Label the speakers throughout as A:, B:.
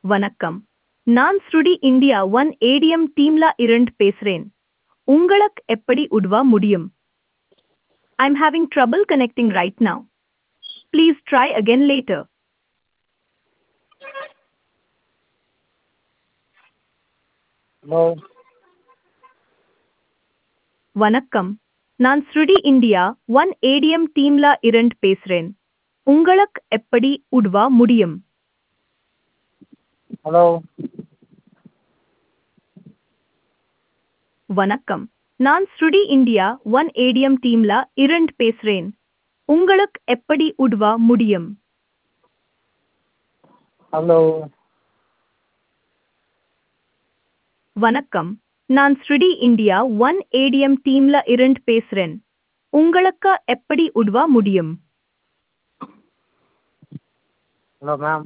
A: வணக்கம் நான் ஸ்ருடி இந்தியா ஒன் ஏடிஎம் டீம்ல இருந்து பேசுறேன் உங்களுக்கு எப்படி உதவ முடியும் I'm having trouble connecting right now please try again later
B: hello
A: வணக்கம் நான் ஸ்ருடி இந்தியா ஒன் ஏடிஎம் டீம்ல இருந்து பேசுறேன் உங்களுக்கு எப்படி உதவ முடியும்
B: ஹலோ
A: வணக்கம் நான் ஸ்ருடி இந்தியா ஒன் ஏடிஎம் டீம்ல இருந்து பேசுறேன் உங்களுக்கு எப்படி உதவ முடியும்
B: ஹலோ
A: வணக்கம் நான் ஸ்ருடி இந்தியா ஒன் ஏடிஎம் டீம்ல இருந்து பேசுறேன் உங்களுக்கு எப்படி உதவ முடியும்
B: ஹலோ மேம்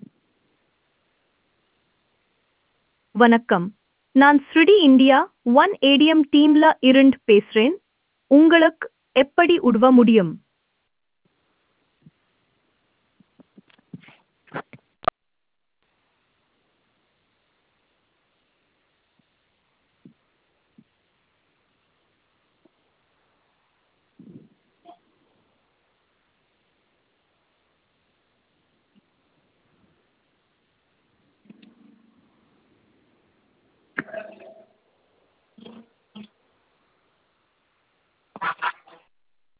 A: வணக்கம் நான் ஸ்ருடி இந்தியா ஒன் ஏடிஎம் டீம்ல இருந்து பேசுறேன் உங்களுக்கு எப்படி உதவ முடியும்